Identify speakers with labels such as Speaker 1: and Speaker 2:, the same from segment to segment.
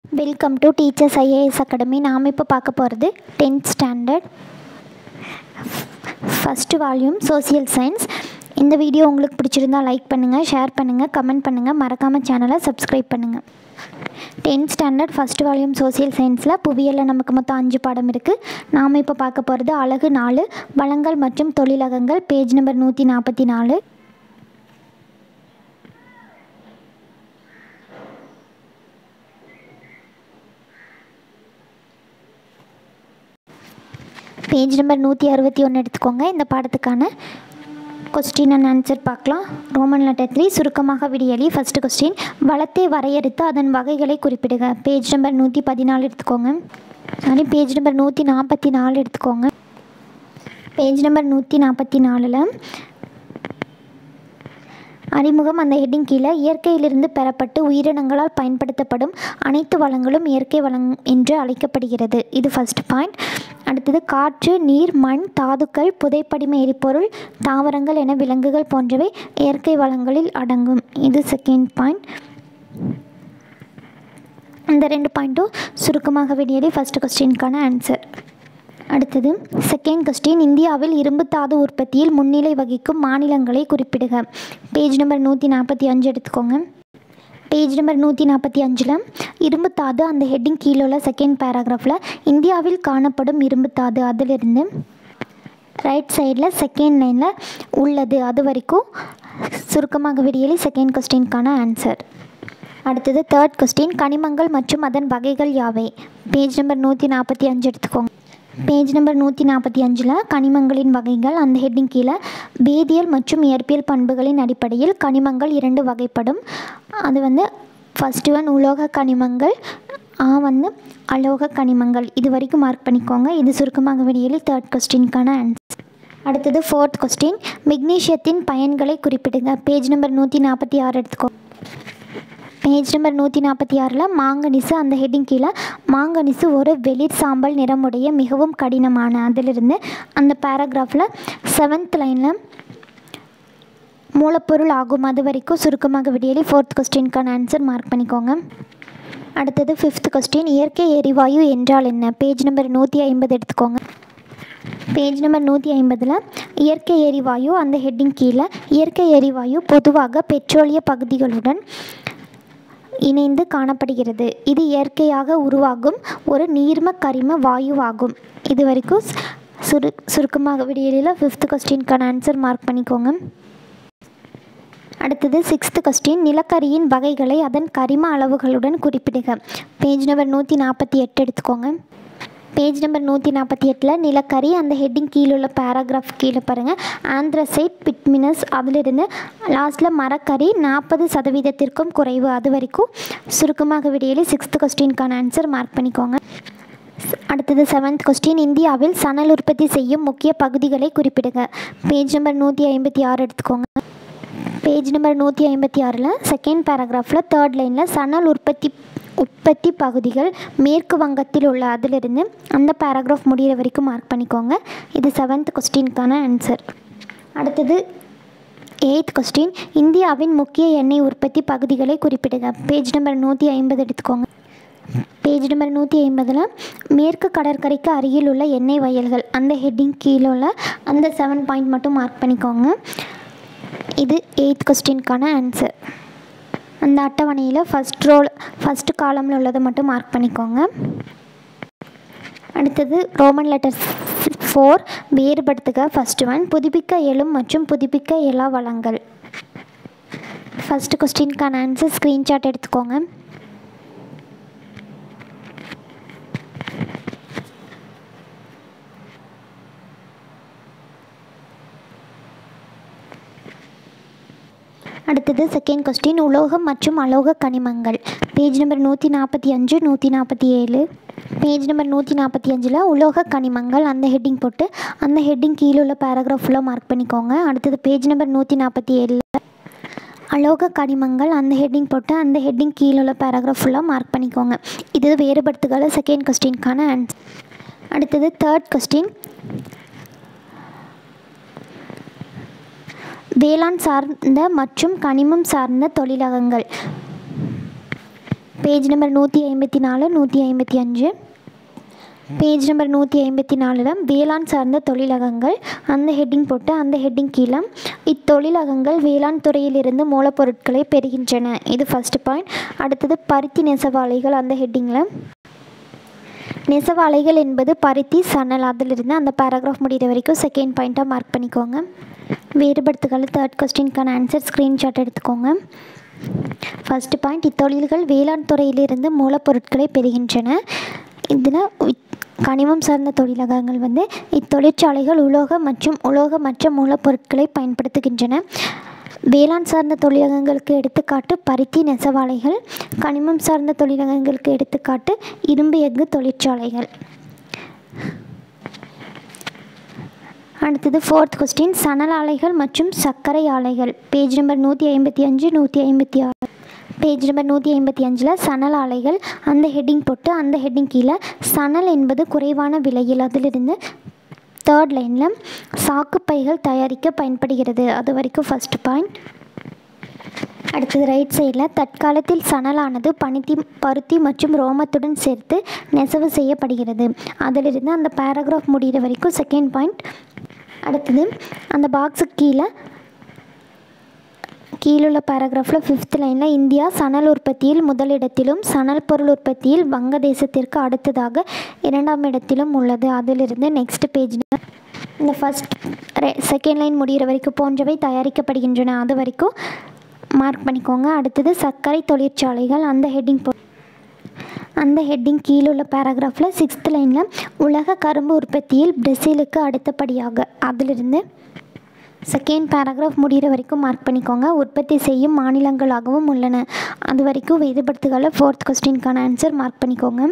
Speaker 1: welcome to Teachers IAS Academy நாம் இப்போ பார்க்க போகிறது tenth standard first volume social science இந்த வீடியோ உங்களுக்கு பிடிச்சிருந்தா லைக் பண்ணுங்கள் ஷேர் பண்ணுங்கள் கமெண்ட் பண்ணுங்கள் மறக்காமல் சேனலை சப்ஸ்கிரைப் பண்ணுங்கள் tenth standard first volume social சயின்ஸில் புவியியலில் நமக்கு மொத்தம் அஞ்சு பாடம் இருக்குது நாம் இப்போ பார்க்க போகிறது அழகு நாலு வளங்கள் மற்றும் தொழிலகங்கள் பேஜ் நம்பர் நூற்றி நாற்பத்தி நாலு பேஜ் நம்பர் நூற்றி அறுபத்தி ஒன்று எடுத்துக்கோங்க இந்த பாடத்துக்கான கொஸ்டின் அண்ட் ஆன்சர் பார்க்கலாம் ரோமன் லெட்டர் த்ரீ சுருக்கமாக விடியலி ஃபஸ்ட்டு கொஸ்டின் வளத்தை வரையறுத்து அதன் வகைகளை குறிப்பிடுக பேஜ் நம்பர் நூற்றி பதினாலு எடுத்துக்கோங்க சாரி பேஜ் நம்பர் நூற்றி நாற்பத்தி நாலு எடுத்துக்கோங்க பேஜ் நம்பர் நூற்றி நாற்பத்தி நாலில் அறிமுகம் அந்த ஹெட்டிங் கீழே இயற்கையிலிருந்து பெறப்பட்டு உயிரினங்களால் பயன்படுத்தப்படும் அனைத்து வளங்களும் இயற்கை வளம் என்று அழைக்கப்படுகிறது இது ஃபர்ஸ்ட் பாயிண்ட் அடுத்தது காற்று நீர் மண் தாதுக்கள் புதைப்படிம எரிபொருள் தாவரங்கள் என விலங்குகள் போன்றவை இயற்கை வளங்களில் அடங்கும் இது செகண்ட் பாயிண்ட் இந்த ரெண்டு பாயிண்ட்டும் சுருக்கமாக வெளியேறி ஃபஸ்ட் கொஸ்டினுக்கான ஆன்சர் அடுத்தது செகண்ட் கொஸ்டின் இந்தியாவில் இரும்பு தாது உற்பத்தியில் முன்னிலை வகிக்கும் மாநிலங்களை குறிப்பிடுக பேஜ் நம்பர் நூற்றி நாற்பத்தி அஞ்சு எடுத்துக்கோங்க பேஜ் நம்பர் நூற்றி நாற்பத்தி அஞ்சில் இரும்பு தாது அந்த ஹெட்டிங் கீழே உள்ள செகண்ட் பேராகிராஃபில் இந்தியாவில் காணப்படும் இரும்பு தாது அதிலிருந்து ரைட் சைடில் செகண்ட் லைனில் உள்ளது அது வரைக்கும் சுருக்கமாக விடியலி செகண்ட் கொஸ்டினுக்கான ஆன்சர் அடுத்தது தேர்ட் கொஸ்டின் கனிமங்கள் மற்றும் அதன் வகைகள் யாவை பேஜ் நம்பர் நூற்றி நாற்பத்தி அஞ்சு எடுத்துக்கோங்க பேஜ் நம்பர் நூற்றி நாற்பத்தி அஞ்சில் கனிமங்களின் வகைகள் அந்த ஹெட்டிங் கீழே வேதியியல் மற்றும் இயற்பியல் பண்புகளின் அடிப்படையில் கனிமங்கள் இரண்டு வகைப்படும் அது வந்து ஃபஸ்ட்டு ஒன் உலோக கனிமங்கள் ஆ வந்து அலோக கனிமங்கள் இது வரைக்கும் மார்க் பண்ணிக்கோங்க இது சுருக்கமாக வெளியில் தேர்ட் கொஸ்டினுக்கான ஆன்சர் அடுத்தது ஃபோர்த் கொஸ்டின் மெக்னீஷியத்தின் பயன்களை குறிப்பிடுங்க பேஜ் நம்பர் நூற்றி நாற்பத்தி ஆறு எடுத்துக்கோ பேஜ் நம்பர் நூற்றி நாற்பத்தி ஆறில் மாங்கனிசு அந்த ஹெட்டிங் கீழே மாங்கனிசு ஒரு வெளிர் சாம்பல் நிறமுடைய மிகவும் கடினமான அதிலிருந்து அந்த பேராகிராஃபில் செவன்த் லைனில் மூலப்பொருள் ஆகும் அது வரைக்கும் சுருக்கமாக விடியலி ஃபோர்த் கொஸ்டினுக்கான ஆன்சர் மார்க் பண்ணிக்கோங்க அடுத்தது ஃபிஃப்த் கொஸ்டின் இயற்கை எரிவாயு என்றால் என்ன பேஜ் நம்பர் நூற்றி ஐம்பது எடுத்துக்கோங்க பேஜ் நம்பர் நூற்றி ஐம்பதில் இயற்கை எரிவாயு அந்த ஹெட்டிங் கீழே இயற்கை எரிவாயு பொதுவாக பெட்ரோலிய பகுதிகளுடன் இணைந்து காணப்படுகிறது இது இயற்கையாக உருவாகும் ஒரு நீர்ம கரிம வாயுவாகும் இது வரைக்கும் சுரு சுருக்கமாக விடியலில் ஃபிஃப்த் கொஸ்டினுக்கான ஆன்சர் மார்க் பண்ணிக்கோங்க அடுத்தது சிக்ஸ்த் கொஸ்டின் நிலக்கரியின் வகைகளை அதன் கரிம அளவுகளுடன் குறிப்பிடுக பேஜ் நம்பர் நூற்றி நாற்பத்தி எட்டு எடுத்துக்கோங்க பேஜ் நம்பர் நூற்றி நாற்பத்தி எட்டில் நிலக்கரி அந்த ஹெட்டிங் கீழே உள்ள பேராகிராஃப் கீழே பாருங்கள் ஆந்த்ரசைட் பிட்மினஸ் அதிலிருந்து லாஸ்ட்டில் மரக்கறி நாற்பது சதவீதத்திற்கும் குறைவு அது வரைக்கும் சுருக்கமாக விடியலி சிக்ஸ்த் கொஸ்டினுக்கான ஆன்சர் மார்க் பண்ணிக்கோங்க அடுத்தது செவன்த் கொஸ்டின் இந்தியாவில் சணல் உற்பத்தி செய்யும் முக்கிய பகுதிகளை குறிப்பிடுங்க பேஜ் நம்பர் நூற்றி ஐம்பத்தி ஆறு எடுத்துக்கோங்க பேஜ் நம்பர் நூற்றி ஐம்பத்தி ஆறில் செகண்ட் பேராகிராஃபில் தேர்ட் லைனில் சணல் உற்பத்தி உற்பத்தி பகுதிகள் மேற்கு வங்கத்தில் உள்ள அதிலிருந்து அந்த பேராகிராஃப் முடிகிற வரைக்கும் மார்க் பண்ணிக்கோங்க இது செவன்த் கொஸ்டினுக்கான ஆன்சர் அடுத்தது எயித் கொஸ்டின் இந்தியாவின் முக்கிய எண்ணெய் உற்பத்தி பகுதிகளை குறிப்பிடுக பேஜ் நம்பர் நூற்றி ஐம்பது எடுத்துக்கோங்க பேஜ் நம்பர் நூற்றி ஐம்பதில் மேற்கு கடற்கரைக்கு அருகில் உள்ள எண்ணெய் வயல்கள் அந்த ஹெட்டிங் கீழே உள்ள அந்த செவன் பாயிண்ட் மட்டும் மார்க் பண்ணிக்கோங்க இது எயித் கொஸ்டினுக்கான ஆன்சர் அந்த அட்டவணையில் ஃபஸ்ட் ரோல் ஃபஸ்ட்டு காலமில் உள்ளதை மட்டும் மார்க் பண்ணிக்கோங்க அடுத்தது ரோமன் லெட்டர் ஃபோர் வேறுபடுத்துக ஃபஸ்ட்டு ஒன் புதுப்பிக்க எழும் மற்றும் புதுப்பிக்க இயலா வளங்கள் ஃபஸ்ட்டு கொஸ்டினுக்கான ஆன்சர் ஸ்க்ரீன்ஷாட் எடுத்துக்கோங்க அடுத்தது செகண்ட் கொஸ்டின் உலோகம் மற்றும் அலோக கனிமங்கள் பேஜ் நம்பர் நூற்றி நாற்பத்தி அஞ்சு நூற்றி நாற்பத்தி ஏழு பேஜ் நம்பர் நூற்றி நாற்பத்தி அஞ்சில் உலோக கனிமங்கள் அந்த ஹெட்டிங் போட்டு அந்த ஹெட்டிங் கீழே உள்ள பேராகிராஃப் ஃபுல்லாக மார்க் பண்ணிக்கோங்க அடுத்தது பேஜ் நம்பர் நூற்றி நாற்பத்தி ஏழில் அலோக கனிமங்கள் அந்த ஹெட்டிங் போட்டு அந்த ஹெட்டிங் கீழே உள்ள பேராகிராஃப் ஃபுல்லாக மார்க் பண்ணிக்கோங்க இது வேறுபடுத்துகளை செகண்ட் கொஸ்டினுக்கான ஆன்சர் அடுத்தது தேர்ட் கொஸ்டின் வேளாண் சார்ந்த மற்றும் கனிமம் சார்ந்த தொழிலகங்கள் பேஜ் நம்பர் நூற்றி ஐம்பத்தி நாலு நூற்றி ஐம்பத்தி அஞ்சு பேஜ் நம்பர் நூற்றி ஐம்பத்தி நாலில் வேளாண் சார்ந்த தொழிலகங்கள் அந்த ஹெட்டிங் போட்டு அந்த ஹெட்டிங் கீழே இத்தொழிலகங்கள் வேளாண் துறையிலிருந்து மூலப்பொருட்களை பெறுகின்றன இது ஃபஸ்ட்டு பாயிண்ட் அடுத்தது பருத்தி நெசவாலைகள் அந்த ஹெட்டிங்கில் நெசவாலைகள் என்பது பருத்தி சணல் அதிலிருந்து அந்த பேராகிராஃப் முடிகிற வரைக்கும் செகண்ட் பாயிண்ட்டாக மார்க் பண்ணிக்கோங்க வேறுபடுத்துகள் தேர்ட் கொஸ்டினுக்கான ஆன்சர் ஸ்க்ரீன்ஷாட் எடுத்துக்கோங்க ஃபஸ்ட்டு பாயிண்ட் இத்தொழில்கள் வேளாண் துறையிலிருந்து மூலப்பொருட்களை பெறுகின்றன இதில் கனிமம் சார்ந்த தொழிலகங்கள் வந்து இத்தொழிற்சாலைகள் உலோக மற்றும் உலோகமற்ற மூலப்பொருட்களை பயன்படுத்துகின்றன வேளாண் சார்ந்த தொழிலகங்களுக்கு எடுத்துக்காட்டு பருத்தி நெசவாலைகள் கனிமம் சார்ந்த தொழிலகங்களுக்கு எடுத்துக்காட்டு இரும்பு எஃகு தொழிற்சாலைகள் அடுத்தது ஃபோர்த் கொஸ்டின் சணல் ஆலைகள் மற்றும் சர்க்கரை ஆலைகள் பேஜ் நம்பர் நூற்றி ஐம்பத்தி அஞ்சு நூற்றி ஐம்பத்தி ஆறு பேஜ் நம்பர் நூற்றி ஐம்பத்தி அஞ்சில் சணல் ஆலைகள் அந்த ஹெட்டிங் போட்டு அந்த ஹெட்டிங் கீழே சணல் என்பது குறைவான விலையில் அதிலிருந்து தேர்ட் லைனில் சாக்குப்பைகள் தயாரிக்க பயன்படுகிறது அது வரைக்கும் ஃபஸ்ட் பாயிண்ட் அடுத்தது ரைட் சைடில் தற்காலத்தில் சணலானது பனித்தி பருத்தி மற்றும் ரோமத்துடன் சேர்த்து நெசவு செய்யப்படுகிறது அதிலிருந்து அந்த பேராகிராஃப் முடிகிற வரைக்கும் செகண்ட் பாயிண்ட் அடுத்தது அந்த பாக்ஸுக்கு கீழே கீழுள்ள பேராகிராஃபில் ஃபிஃப்த் லைனில் இந்தியா சணல் உற்பத்தியில் முதலிடத்திலும் சணல் பொருள் உற்பத்தியில் வங்கதேசத்திற்கு அடுத்ததாக இரண்டாம் இடத்திலும் உள்ளது அதிலிருந்து நெக்ஸ்ட் பேஜில் இந்த ஃபஸ்ட் செகண்ட் லைன் முடிகிற வரைக்கும் போன்றவை தயாரிக்கப்படுகின்றன அது வரைக்கும் மார்க் பண்ணிக்கோங்க அடுத்தது சர்க்கரை தொழிற்சாலைகள் அந்த ஹெட்டிங் போ அந்த ஹெட்டிங் கீழுள்ள பேராகிராஃபில் சிக்ஸ்த் லைனில் உலக கரும்பு உற்பத்தியில் பிரேசிலுக்கு அடுத்தபடியாக அதிலிருந்து செகண்ட் பேராகிராஃப் முடிகிற வரைக்கும் மார்க் பண்ணிக்கோங்க உற்பத்தி செய்யும் மாநிலங்களாகவும் உள்ளன அது வரைக்கும் வேறுபடுத்துகளை ஃபோர்த் கொஸ்டினுக்கான ஆன்சர் மார்க் பண்ணிக்கோங்க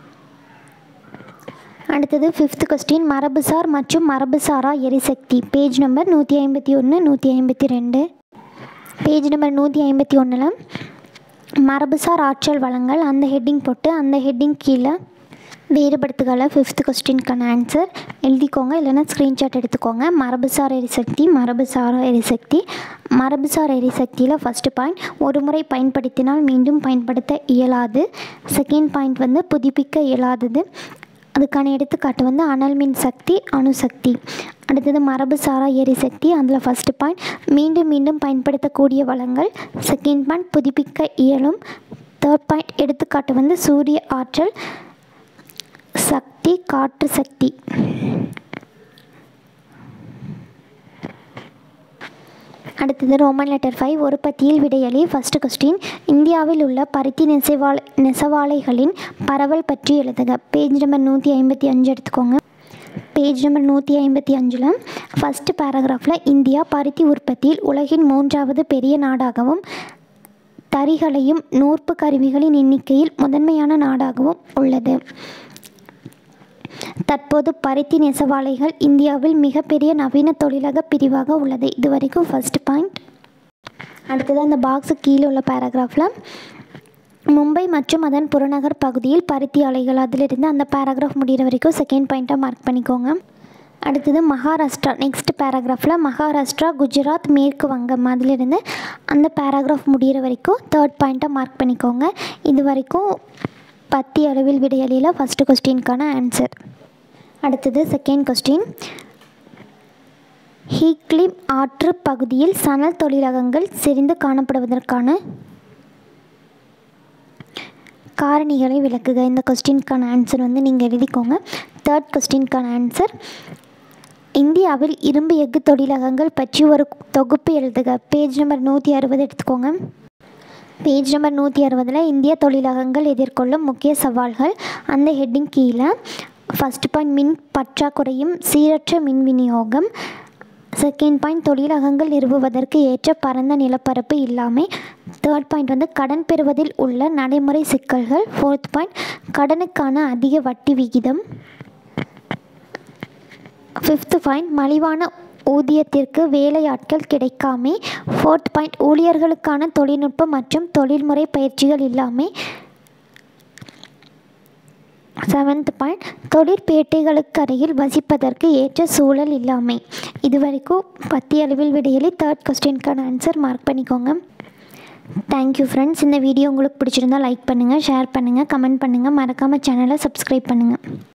Speaker 1: அடுத்தது ஃபிஃப்த் கொஸ்டின் மரபுசார் மற்றும் மரபுசாரா எரிசக்தி பேஜ் நம்பர் நூற்றி ஐம்பத்தி ஒன்று நூற்றி ஐம்பத்தி ரெண்டு பேஜ் நம்பர் நூற்றி ஐம்பத்தி ஒன்றில் மரபுசார் ஆற்றல் வளங்கள் அந்த ஹெட்டிங் போட்டு அந்த ஹெட்டிங் கீழே வேறுபடுத்துகளை ஃபிஃப்த் கொஸ்டினுக்கான ஆன்சர் எழுதிக்கோங்க இல்லைன்னா ஸ்க்ரீன்ஷாட் எடுத்துக்கோங்க மரபுசார் எரிசக்தி மரபுசாரா எரிசக்தி மரபுசார் எரிசக்தியில் ஃபஸ்ட்டு பாயிண்ட் ஒரு முறை பயன்படுத்தினால் மீண்டும் பயன்படுத்த இயலாது செகண்ட் பாயிண்ட் வந்து புதுப்பிக்க இயலாதது அதுக்கான எடுத்துக்காட்டு வந்து அனல் மின் சக்தி அணுசக்தி அடுத்தது மரபுசாரா எரிசக்தி அதில் ஃபஸ்ட்டு பாயிண்ட் மீண்டும் மீண்டும் பயன்படுத்தக்கூடிய வளங்கள் செகண்ட் பாயிண்ட் புதுப்பிக்க இயலும் தேர்ட் பாயிண்ட் எடுத்துக்காட்டு வந்து சூரிய ஆற்றல் சக்தி காற்று சக்தி அடுத்தது ரோமன் லெட்டர் ஃபைவ் ஒரு பத்தியில் விடையளி ஃபஸ்ட்டு கொஸ்டின் இந்தியாவில் உள்ள பருத்தி நெசவாலை நெசவாலைகளின் பரவல் பற்றி எழுதுக பேஜ் நம்பர் நூற்றி ஐம்பத்தி அஞ்சு எடுத்துக்கோங்க பேஜ் நம்பர் நூற்றி ஐம்பத்தி அஞ்சில் ஃபஸ்ட்டு பேராகிராஃபில் இந்தியா பருத்தி உற்பத்தியில் உலகின் மூன்றாவது பெரிய நாடாகவும் தறிகளையும் நூற்பு கருவிகளின் எண்ணிக்கையில் முதன்மையான நாடாகவும் உள்ளது தற்போது பருத்தி நெசவாலைகள் இந்தியாவில் மிகப்பெரிய நவீன தொழிலக பிரிவாக உள்ளது இது வரைக்கும் ஃபஸ்ட் பாயிண்ட் அடுத்தது அந்த பாக்ஸு கீழே உள்ள பேராகிராஃபில் மும்பை மற்றும் அதன் புறநகர் பகுதியில் பருத்தி ஆலைகள் அதிலிருந்து அந்த பேராகிராஃப் முடிகிற வரைக்கும் செகண்ட் பாயிண்ட்டாக மார்க் பண்ணிக்கோங்க அடுத்தது மகாராஷ்டிரா நெக்ஸ்ட் பேராகிராஃபில் மகாராஷ்டிரா குஜராத் மேற்கு வங்கம் அதிலிருந்து அந்த பேராகிராஃப் முடிகிற வரைக்கும் தேர்ட் பாயிண்ட்டாக மார்க் பண்ணிக்கோங்க இது வரைக்கும் பத்தி அளவில் விடையலியில் ஃபஸ்ட்டு கொஸ்டினுக்கான ஆன்சர் அடுத்தது செகண்ட் கொஸ்டின் ஹீக்லிம் ஆற்று பகுதியில் சணல் தொழிலகங்கள் செறிந்து காணப்படுவதற்கான காரணிகளை விளக்குக இந்த கொஸ்டினுக்கான ஆன்சர் வந்து நீங்கள் எழுதிக்கோங்க தேர்ட் கொஸ்டினுக்கான ஆன்சர் இந்தியாவில் இரும்பு எஃகு தொழிலகங்கள் பற்றி ஒரு தொகுப்பு எழுதுக பேஜ் நம்பர் நூற்றி அறுபது எடுத்துக்கோங்க பேஜ் நம்பர் நூற்றி அறுபதில் இந்திய தொழிலகங்கள் எதிர்கொள்ளும் முக்கிய சவால்கள் அந்த ஹெட்டிங் கீழே ஃபஸ்ட் பாயிண்ட் மின் பற்றாக்குறையும் சீரற்ற மின் விநியோகம் செகண்ட் பாயிண்ட் தொழிலகங்கள் நிறுவுவதற்கு ஏற்ற பரந்த நிலப்பரப்பு இல்லாமை தேர்ட் பாயிண்ட் வந்து கடன் பெறுவதில் உள்ள நடைமுறை சிக்கல்கள் ஃபோர்த் பாயிண்ட் கடனுக்கான அதிக வட்டி விகிதம் ஃபிஃப்த் பாயிண்ட் மலிவான ஊதியத்திற்கு வேலையாட்கள் கிடைக்காமை ஃபோர்த் பாயிண்ட் ஊழியர்களுக்கான தொழில்நுட்ப மற்றும் தொழில்முறை பயிற்சிகள் இல்லாமை செவன்த் பாயிண்ட் தொழிற்பேட்டைகளுக்கு அருகில் வசிப்பதற்கு ஏற்ற சூழல் இல்லாமை இது வரைக்கும் பத்தி அளவில் விடையிலே தேர்ட் கொஸ்டினுக்கான ஆன்சர் மார்க் பண்ணிக்கோங்க தேங்க்யூ ஃப்ரெண்ட்ஸ் இந்த வீடியோ உங்களுக்கு பிடிச்சிருந்தா லைக் பண்ணுங்கள் ஷேர் பண்ணுங்கள் கமெண்ட் பண்ணுங்கள் மறக்காமல் சேனலை சப்ஸ்கிரைப் பண்ணுங்கள்